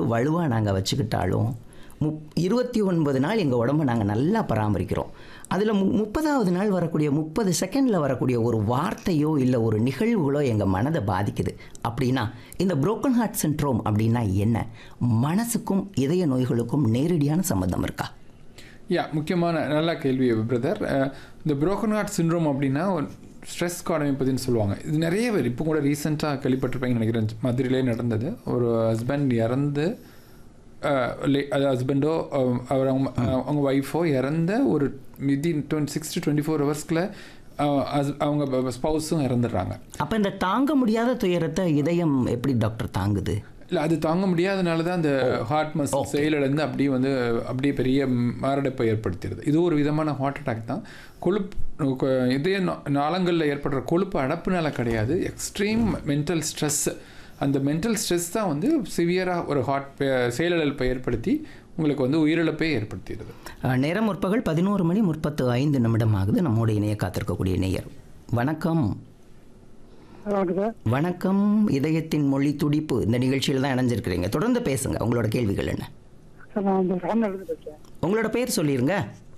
வலுவாக நாங்கள் வச்சுக்கிட்டாலும் முப் இருபத்தி ஒன்பது நாள் எங்கள் உடம்பை நாங்கள் நல்லா பராமரிக்கிறோம் அதில் மு முப்பதாவது நாள் வரக்கூடிய முப்பது செகண்டில் வரக்கூடிய ஒரு வார்த்தையோ இல்லை ஒரு நிகழ்வுகளோ எங்கள் மனதை பாதிக்குது அப்படின்னா இந்த broken ஹார்ட் சின்ட்ரோம் அப்படின்னா என்ன மனசுக்கும் இதய நோய்களுக்கும் நேரடியான சம்மந்தம் இருக்கா யா முக்கியமான நல்ல கேள்வி பிரதர் இந்த broken ஹார்ட் சிண்ட்ரோம் அப்படின்னா ஸ்ட்ரெஸ் காடமைப்பதுன்னு சொல்லுவாங்க இது நிறைய பேர் இப்போ கூட ரீசெண்டாக கேள்விப்பட்டிருப்பீங்கன்னு நினைக்கிறேன் மதுரையிலே நடந்தது ஒரு ஹஸ்பண்ட் இறந்து அஹ், லே- அது ஹஸ்பண்டோ அவர் அவங்க அவங்க ஒய்ஃபோ இறந்த ஒரு விதி twenty six to twenty four ஹவர்ஸ்க்குள்ள அவங்க ஸ்பௌஸும் இறந்துடுறாங்க அப்போ இந்த தாங்க முடியாத துயரத்தை இதயம் எப்படி டாக்டர் தாங்குது இல்லை அது தாங்க முடியாதனால தான் அந்த ஹார்ட் மசில் செயலிழந்து அப்படியே வந்து அப்படியே பெரிய மாரடைப்பை ஏற்படுத்திடுது இது ஒரு விதமான ஹார்ட் அட்டாக் தான் கொழுப்பு கொ- இதய நா- நாளங்களில் ஏற்படுற கொழுப்பு அடப்புனால கிடையாது எக்ஸ்ட்ரீம் மென்டல் ஸ்ட்ரெஸ் அந்த மென்டல் ஸ்ட்ரெஸ் தான் வந்து சிவியராக ஒரு ஹார்ட் செயலிழப்பை ஏற்படுத்தி உங்களுக்கு வந்து உயிரிழப்பை ஏற்படுத்திடுது அஹ், நேரம் முற்பகல் பதினோரு மணி முப்பத்து ஐந்து நிமிடம் ஆகுது நம்மோட இணைய காத்திருக்கக்கூடிய நேயர் வணக்கம் வணக்கம் சார் வணக்கம் இதயத்தின் மொழி துடிப்பு இந்த நிகழ்ச்சியில் தான் இணைஞ்சிருக்கிறீங்க தொடர்ந்து பேசுங்க உங்களோட கேள்விகள் என்ன சார் நான் வந்து ராம்நாடு பேசுகிறேன் உங்களோட பேர் சொல்லிருங்க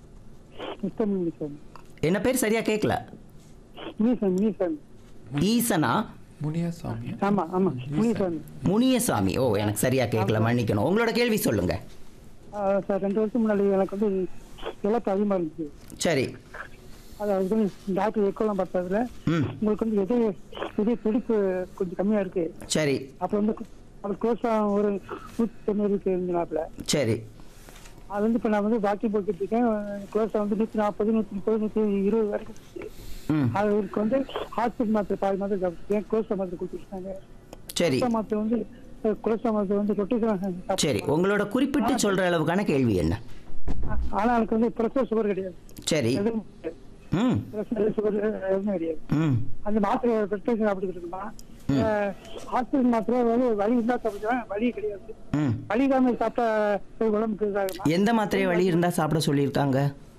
மிஸ்டர் மீசன் என்ன பேர் சரியா கேட்கல மீசன் மீசன் ஈசனா முனியாசாமி ஆமாம் ஆமாம் மீசன் முனியசாமி ஓ எனக்கு சரியா கேட்கல மன்னிக்கணும் உங்களோட கேள்வி சொல்லுங்க சார் ரெண்டு வருஷம் முன்னாடி எனக்கு வந்து இழப்பு அதிகமாக இருந்துச்சு சரி அதாவது டாக்டர் எக்கோலாம் பார்த்ததுல ம் உங்களுக்கு வந்து இதய இதய துடிப்பு கொஞ்சம் கம்மியாக இருக்கு சரி அப்போ வந்து அது க்ளோஸாக ஒரு நூற்றி தொண்ணூறுக்கு இருந்துனாப்புல சரி அது வந்து இப்போ நான் வந்து வாக்கிங் போய்கிட்டு இருக்கேன் க்ளோஸாக வந்து நூற்றி நாற்பது நூற்றி முப்பது நூற்றி இருபது வரைக்கும் இருந்துச்சு. ம் அதுக்கு வந்து ஹாஸ்பிட்டல் மாத்திரை பாதி மாத்திரை சாப்பிட்டுருக்கேன் க்ளோஸா மாத்திரை கொடுத்துருக்காங்க சரி குளோசா மாத்திரை வந்து குளோசா மாத்திரை வந்து ரொட்டேஷன் சரி உங்களோட குறிப்பிட்டு சொல்ற அளவுக்கான கேள்வி என்ன ஆனா எனக்கு வந்து ப்ரெஷர் சுகர் கிடையாது சரி எதுவும் ம் ப்ரெஷர் சுகர் எதுவுமே கிடையாது ம் அந்த மாத்திரை ரொட்டேஷன் சாப்பிட்டுக்கிட்டு இருக்குமா ஹாஸ்பிட்டல் மாத்திரை வந்து வலி இருந்தா சாப்பிடுவேன் வலி கிடையாது ம் வலி இல்லாம சாப்பிட்டா போய் உடம்புக்கு இதாகுமா எந்த மாத்திரை வழி இருந்தால் சாப்பிட சொல்லியிருக்காங்க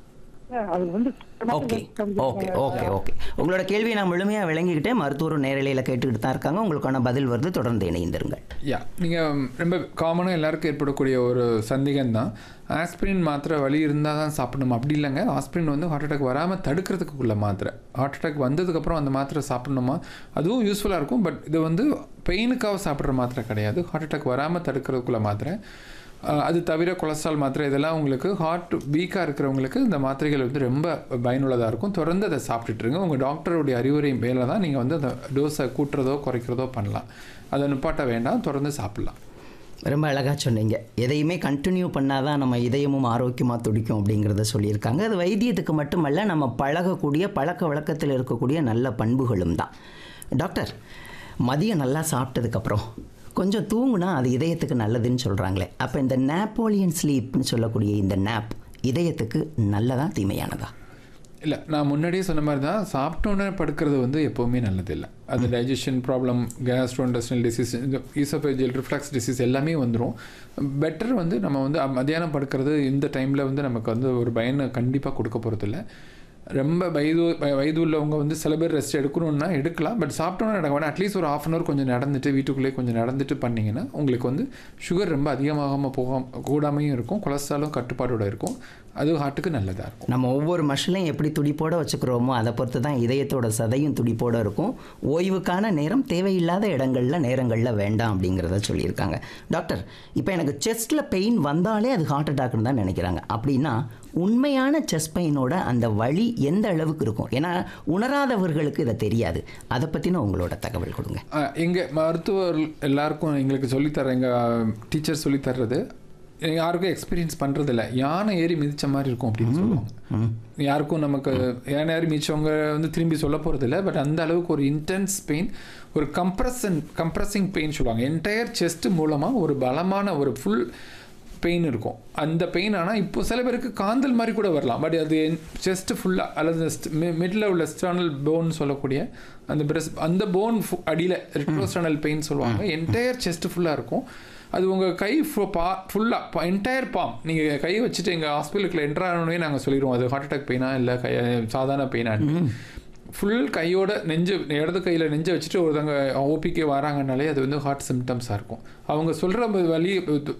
அது வந்து ஓகே ஓகே ஓகே ஓகே உங்களோட கேள்வியை நான் முழுமையாக விளங்கிக்கிட்டேன் மருத்துவரும் நேரலையில் கேட்டுக்கிட்டு தான் இருக்காங்க உங்களுக்கான பதில் வருது தொடர்ந்து இணைந்திருங்கள் யா நீங்கள் ரொம்ப காமனாக எல்லாருக்கும் ஏற்படக்கூடிய ஒரு சந்தேகம் தான் ஆஸ்பிரின் மாத்திரை வலி இருந்தால் தான் சாப்பிடணும் அப்படி இல்லைங்க ஆஸ்பிரின் வந்து ஹார்ட் அட்டாக் வராமல் தடுக்கிறதுக்குள்ள மாத்திரை ஹார்ட் அட்டாக் வந்ததுக்கப்புறம் அந்த மாத்திரை சாப்பிடணுமா அதுவும் யூஸ்ஃபுல்லாக இருக்கும் பட் இது வந்து பெயினுக்காக சாப்பிட்ற மாத்திரை கிடையாது ஹார்ட் அட்டாக் வராமல் தடுக்கிறதுக்குள்ள மாத்திரை அஹ் அது தவிர கொலஸ்ட்ரால் மாத்திரை இதெல்லாம் உங்களுக்கு ஹார்ட் வீக்காக இருக்கிறவங்களுக்கு இந்த மாத்திரைகள் வந்து ரொம்ப பயனுள்ளதாக இருக்கும் தொடர்ந்து அதை சாப்பிட்டுட்டு இருங்க உங்கள் டாக்டருடைய அறிவுரை மேலே தான் நீங்கள் வந்து அந்த டோஸை கூட்டுறதோ குறைக்கிறதோ பண்ணலாம் அதை நிப்பாட்ட வேண்டாம் தொடர்ந்து சாப்பிட்லாம் ரொம்ப அழகாக சொன்னீங்க எதையுமே கண்டினியூ பண்ணாதான் நம்ம இதயமும் ஆரோக்கியமாக துடிக்கும் அப்படிங்கிறத சொல்லியிருக்காங்க அது வைத்தியத்துக்கு மட்டுமல்ல நம்ம பழகக்கூடிய பழக்க வழக்கத்தில் இருக்கக்கூடிய நல்ல பண்புகளும் தான் டாக்டர் மதியம் நல்லா சாப்பிட்டதுக்கப்புறம் கொஞ்சம் தூங்குனா அது இதயத்துக்கு நல்லதுன்னு சொல்கிறாங்களே அப்போ இந்த நாப்போலியன் ஸ்லீப்னு சொல்லக்கூடிய இந்த நாப் இதயத்துக்கு நல்லதா தீமையானதா இல்லை நான் முன்னாடியே சொன்ன மாதிரி தான் சாப்பிட்டோன்னே படுக்கிறது வந்து எப்போவுமே நல்லது இல்லை அது டைஜஷன் ப்ராப்ளம் கேஸ்ட்ரோண்டஸ்னல் டிசீஸ் இந்த ஈசோஃபேஜியல் ரிஃப்ளக்ஸ் டிசீஸ் எல்லாமே வந்துடும் பெட்டர் வந்து நம்ம வந்து அ- மத்தியானம் படுக்கிறது இந்த டைமில் வந்து நமக்கு வந்து ஒரு பயனை கண்டிப்பாக கொடுக்க போகிறதில்ல ரொம்ப வயது வ- வயது உள்ளவங்க வந்து சில பேர் ரெஸ்ட் எடுக்கணும்னா எடுக்கலாம் பட் சாப்பிட்டோன்னே நடக்க வேணாம் அட்லீஸ்ட் ஒரு ஆஃப் அன் ஹவர் கொஞ்சம் நடந்துட்டு வீட்டுக்குள்ளேயே கொஞ்சம் நடந்துட்டு பண்ணிங்கன்னா உங்களுக்கு வந்து சுகர் ரொம்ப அதிகமாகாமல் போக கூடாமையும் இருக்கும் கொலஸ்ட்ராலும் கட்டுப்பாடோட இருக்கும் அது ஹார்ட்டுக்கு நல்லதாக இருக்கும் நம்ம ஒவ்வொரு மஷலையும் எப்படி துடிப்போட வச்சுக்கிறோமோ அதை பொறுத்து தான் இதயத்தோட சதையும் துடிப்போட இருக்கும் ஓய்வுக்கான நேரம் தேவையில்லாத இடங்களில் நேரங்களில் வேண்டாம் அப்படிங்கிறத சொல்லியிருக்காங்க டாக்டர் இப்போ எனக்கு செஸ்ட்டில் பெயின் வந்தாலே அது ஹார்ட் அட்டாக்னு தான் நினைக்கிறாங்க அப்படின்னா உண்மையான செஸ்ட் பெயினோட அந்த வலி எந்த அளவுக்கு இருக்கும் ஏன்னா உணராதவர்களுக்கு இதை தெரியாது அதை பற்றின உங்களோட தகவல் கொடுங்க எங்கள் மருத்துவர் எல்லாருக்கும் எங்களுக்கு சொல்லித்தர எங்கள் டீச்சர் சொல்லித்தர்றது யாருக்கும் எக்ஸ்பீரியன்ஸ் பண்ணுறதில்ல யானை ஏறி மிதிச்ச மாதிரி இருக்கும் அப்படின்னு சொல்லுவாங்க யாருக்கும் நமக்கு யானை ஏறி மிதிச்சவங்க வந்து திரும்பி சொல்ல போகிறதில்ல பட் அந்த அளவுக்கு ஒரு இன்டென்ஸ் பெயின் ஒரு கம்ப்ரஷன் கம்ப்ரஸிங் பெயின் சொல்லுவாங்க என்டையர் செஸ்ட் மூலமாக ஒரு பலமான ஒரு ஃபுல் பெயின் இருக்கும் அந்த பெயின் ஆனால் இப்போ சில பேருக்கு காந்தல் மாதிரி கூட வரலாம் பட் அது செஸ்ட் ஃபுல்லாக அல்லது மிடில் உள்ள ஸ்டர்னல் போன் சொல்லக்கூடிய அந்த பிரஸ் அந்த போன் அடியில் ரெட்ரோஸ்டர்னல் பெயின் சொல்லுவாங்க என்டையர் செஸ்ட் ஃபுல்லாக இருக்கும் அது உங்கள் கை பா ஃபுல்லாக என்டையர் பாம் நீங்கள் கை வச்சுட்டு எங்கள் ஹாஸ்பிட்டலுக்குள்ள என்ட்ரு ஆகணுன்னே நாங்கள் சொல்லிடுவோம் அது ஹார்ட் அட்டாக் பெயினா இல்லை கை சாதாரண பெயினான்னு ஃபுல் கையோட நெஞ்சு இடது கையில் நெஞ்சை வச்சுட்டு ஒருத்தவங்க ஓபிக்கு வராங்கனாலே அது வந்து ஹார்ட் சிம்டம்ஸாக இருக்கும் அவங்க சொல்கிற வலி